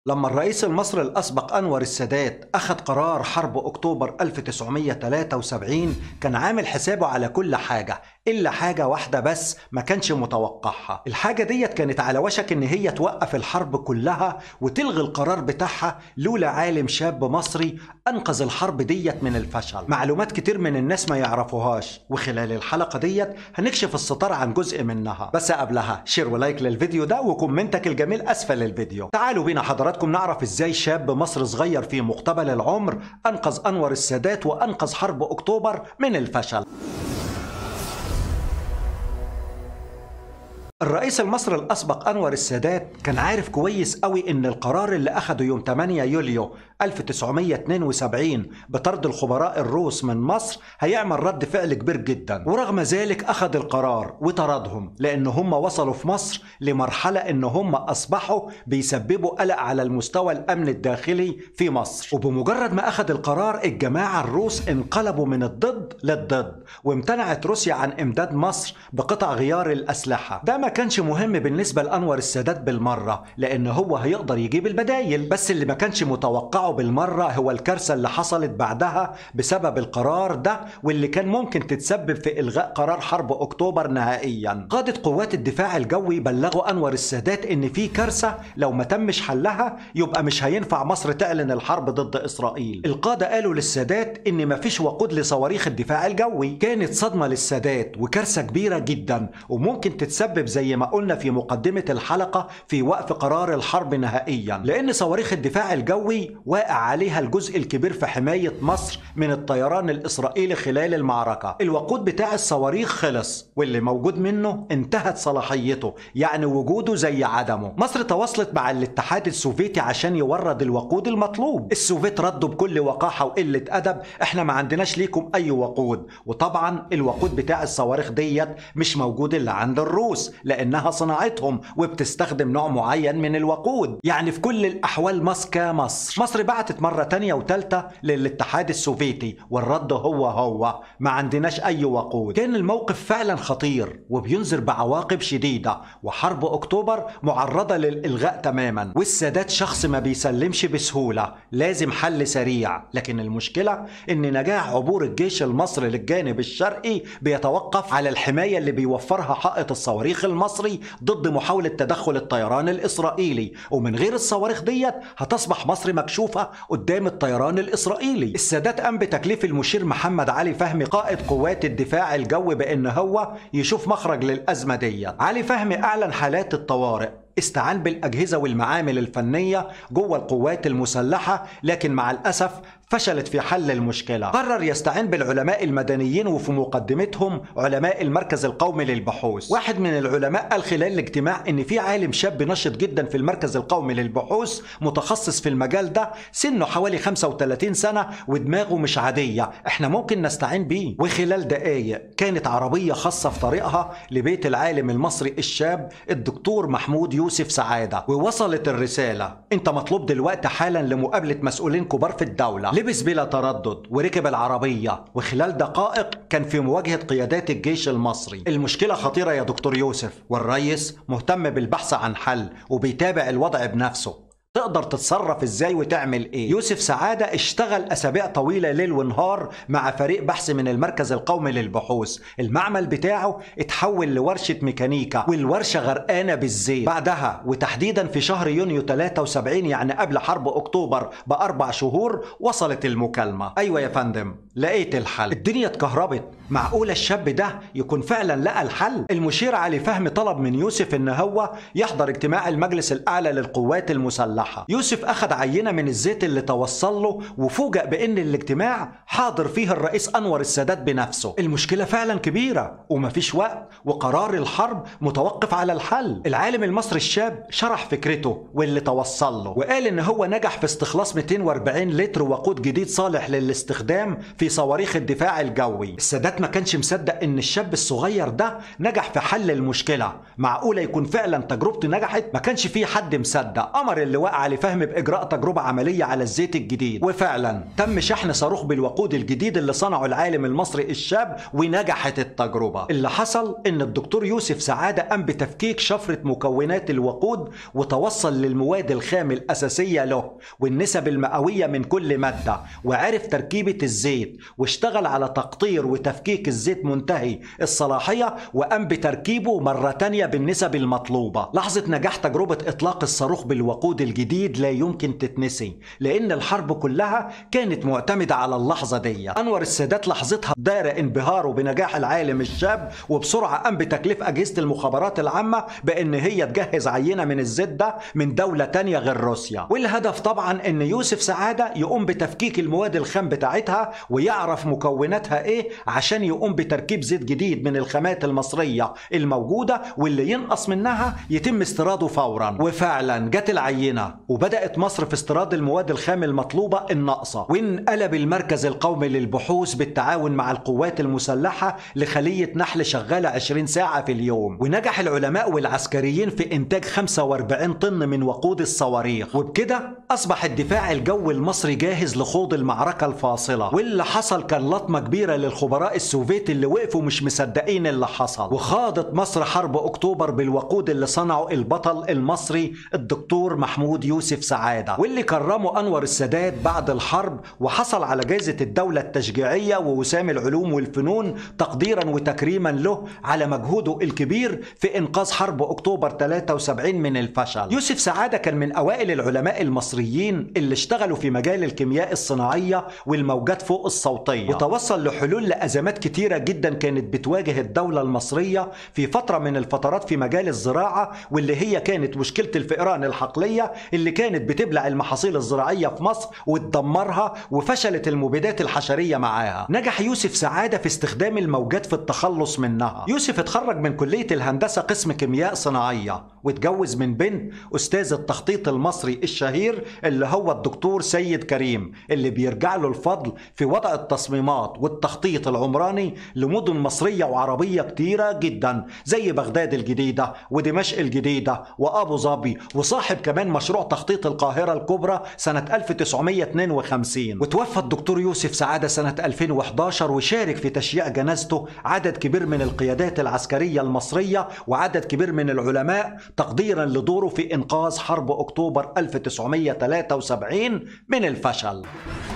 لما الرئيس المصري الأسبق أنور السادات أخذ قرار حرب أكتوبر 1973 كان عامل حسابه على كل حاجة إلا حاجة واحدة بس ما كانش متوقعها الحاجة ديت كانت على وشك إن هي توقف الحرب كلها وتلغي القرار بتاعها لولا عالم شاب مصري أنقذ الحرب ديت من الفشل معلومات كتير من الناس ما يعرفوهاش وخلال الحلقة ديت هنكشف الستار عن جزء منها بس قبلها شير ولايك للفيديو ده وكومنتك الجميل أسفل الفيديو تعالوا بينا حضراتكم نعرف إزاي شاب مصري صغير في مقتبل العمر أنقذ أنور السادات وأنقذ حرب أكتوبر من الفشل الرئيس المصري الأسبق أنور السادات كان عارف كويس قوي إن القرار اللي أخده يوم 8 يوليو 1972 بطرد الخبراء الروس من مصر هيعمل رد فعل كبير جدا ورغم ذلك أخذ القرار وطردهم لأن هم وصلوا في مصر لمرحلة إن هم أصبحوا بيسببوا قلق على المستوى الأمن الداخلي في مصر وبمجرد ما أخذ القرار الجماعة الروس انقلبوا من الضد للضد وامتنعت روسيا عن إمداد مصر بقطع غيار الأسلحة ده ما كانش مهم بالنسبة لأنور السادات بالمرة لأن هو هيقدر يجيب البدايل بس اللي ما كانش متوقعه بالمرة هو الكارثة اللي حصلت بعدها بسبب القرار ده واللي كان ممكن تتسبب في إلغاء قرار حرب أكتوبر نهائيا قادة قوات الدفاع الجوي بلغوا أنور السادات إن في كارثة لو ما تمش حلها يبقى مش هينفع مصر تعلن الحرب ضد إسرائيل القادة قالوا للسادات إن مفيش وقود لصواريخ الدفاع الجوي كانت صدمة للسادات وكارثة كبيرة جدا وممكن تتسبب زي ما قلنا في مقدمة الحلقة في وقف قرار الحرب نهائيا لأن صواريخ الدفاع الجوي واقع عليها الجزء الكبير في حماية مصر من الطيران الإسرائيلي خلال المعركة الوقود بتاع الصواريخ خلص واللي موجود منه انتهت صلاحيته يعني وجوده زي عدمه مصر تواصلت مع الاتحاد السوفيتي عشان يورد الوقود المطلوب السوفيت ردوا بكل وقاحة وقلة أدب احنا ما عندناش ليكم أي وقود وطبعا الوقود بتاع الصواريخ ديت مش موجود إلا عند الروس لأنها صناعتهم وبتستخدم نوع معين من الوقود يعني في كل الأحوال ماسكة مصر مصر بعتت مرة تانية وتالتة للاتحاد السوفيتي والرد هو هو ما عندناش أي وقود كان الموقف فعلا خطير وبينذر بعواقب شديدة وحرب أكتوبر معرضة للإلغاء تماما والسادات شخص ما بيسلمش بسهولة لازم حل سريع لكن المشكلة إن نجاح عبور الجيش المصري للجانب الشرقي بيتوقف على الحماية اللي بيوفرها حائط الصواريخ المصري ضد محاولة تدخل الطيران الإسرائيلي ومن غير الصواريخ ديت هتصبح مصر مكشوفة قدام الطيران الإسرائيلي السادات قام بتكليف المشير محمد علي فهمي قائد قوات الدفاع الجوي بأن هو يشوف مخرج للأزمة ديت علي فهمي أعلن حالات الطوارئ استعان بالأجهزة والمعامل الفنية جوه القوات المسلحة لكن مع الأسف فشلت في حل المشكلة قرر يستعين بالعلماء المدنيين وفي مقدمتهم علماء المركز القومي للبحوث واحد من العلماء قال خلال الاجتماع ان في عالم شاب نشط جدا في المركز القومي للبحوث متخصص في المجال ده سنه حوالي 35 سنة ودماغه مش عادية احنا ممكن نستعين بيه وخلال دقايق كانت عربية خاصة في طريقها لبيت العالم المصري الشاب الدكتور محمود يوسف سعادة ووصلت الرسالة انت مطلوب دلوقتي حالا لمقابلة مسؤولين كبار في الدولة لبس بلا تردد وركب العربية وخلال دقائق كان في مواجهة قيادات الجيش المصري المشكلة خطيرة يا دكتور يوسف والريس مهتم بالبحث عن حل وبيتابع الوضع بنفسه تقدر تتصرف ازاي وتعمل ايه يوسف سعادة اشتغل اسابيع طويلة ليل ونهار مع فريق بحث من المركز القومي للبحوث المعمل بتاعه اتحول لورشة ميكانيكا والورشة غرقانة بالزيت بعدها وتحديدا في شهر يونيو 73 يعني قبل حرب اكتوبر باربع شهور وصلت المكالمة ايوه يا فندم لقيت الحل الدنيا اتكهربت معقولة الشاب ده يكون فعلا لقى الحل المشير علي فهمي طلب من يوسف ان هو يحضر اجتماع المجلس الاعلى للقوات المسلحة يوسف اخذ عينة من الزيت اللي توصل له وفوجئ بان الاجتماع حاضر فيه الرئيس انور السادات بنفسه المشكلة فعلا كبيرة ومفيش وقت وقرار الحرب متوقف على الحل العالم المصري الشاب شرح فكرته واللي توصل له وقال ان هو نجح في استخلاص 240 لتر وقود جديد صالح للاستخدام في في صواريخ الدفاع الجوي السادات ما كانش مصدق ان الشاب الصغير ده نجح في حل المشكلة معقولة يكون فعلا تجربته نجحت ما كانش في حد مصدق أمر اللواء علي فهمي بإجراء تجربة عملية على الزيت الجديد وفعلا تم شحن صاروخ بالوقود الجديد اللي صنعه العالم المصري الشاب ونجحت التجربة اللي حصل ان الدكتور يوسف سعادة قام بتفكيك شفرة مكونات الوقود وتوصل للمواد الخام الأساسية له والنسب المئوية من كل مادة وعرف تركيبة الزيت واشتغل على تقطير وتفكيك الزيت منتهي الصلاحية وقام بتركيبه مرة تانية بالنسب المطلوبة لحظة نجاح تجربة إطلاق الصاروخ بالوقود الجديد لا يمكن تتنسي لأن الحرب كلها كانت معتمدة على اللحظة دي أنور السادات لحظتها دار انبهاره بنجاح العالم الشاب وبسرعة قام بتكليف أجهزة المخابرات العامة بأن هي تجهز عينة من الزيت ده من دولة تانية غير روسيا والهدف طبعا أن يوسف سعادة يقوم بتفكيك المواد الخام بتاعتها ويعرف مكوناتها إيه عشان يقوم بتركيب زيت جديد من الخامات المصرية الموجودة واللي ينقص منها يتم استيراده فورا وفعلا جت العينة وبدأت مصر في استيراد المواد الخام المطلوبة الناقصة وانقلب المركز القومي للبحوث بالتعاون مع القوات المسلحة لخلية نحل شغالة 20 ساعة في اليوم ونجح العلماء والعسكريين في إنتاج 45 طن من وقود الصواريخ وبكده أصبح الدفاع الجوي المصري جاهز لخوض المعركة الفاصلة واللي حصل كان لطمة كبيرة للخبراء السوفيت اللي وقفوا مش مصدقين اللي حصل وخاضت مصر حرب أكتوبر بالوقود اللي صنعه البطل المصري الدكتور محمود يوسف سعادة واللي كرمه أنور السادات بعد الحرب وحصل على جائزة الدولة التشجيعية ووسام العلوم والفنون تقديرا وتكريما له على مجهوده الكبير في إنقاذ حرب أكتوبر 73 من الفشل يوسف سعادة كان من أوائل العلماء المصريين اللي اشتغلوا في مجال الكيمياء الصناعية والموجات فوق الصوتية وتوصل لحلول لأزمات كتيرة جدا كانت بتواجه الدولة المصرية في فترة من الفترات في مجال الزراعة واللي هي كانت مشكلة الفئران الحقلية اللي كانت بتبلع المحاصيل الزراعية في مصر وتدمرها وفشلت المبيدات الحشرية معاها نجح يوسف سعادة في استخدام الموجات في التخلص منها يوسف اتخرج من كلية الهندسة قسم كيمياء صناعية واتجوز من بنت أستاذ التخطيط المصري الشهير اللي هو الدكتور سيد كريم اللي بيرجع له الفضل في وضع التصميمات والتخطيط العمراني لمدن مصرية وعربية كتيرة جدا زي بغداد الجديدة ودمشق الجديدة وأبو ظبي وصاحب كمان مشروع تخطيط القاهرة الكبرى سنة 1952 وتوفى الدكتور يوسف سعادة سنة 2011 وشارك في تشييع جنازته عدد كبير من القيادات العسكرية المصرية وعدد كبير من العلماء تقديرا لدوره في إنقاذ حرب أكتوبر 1973 من الفشل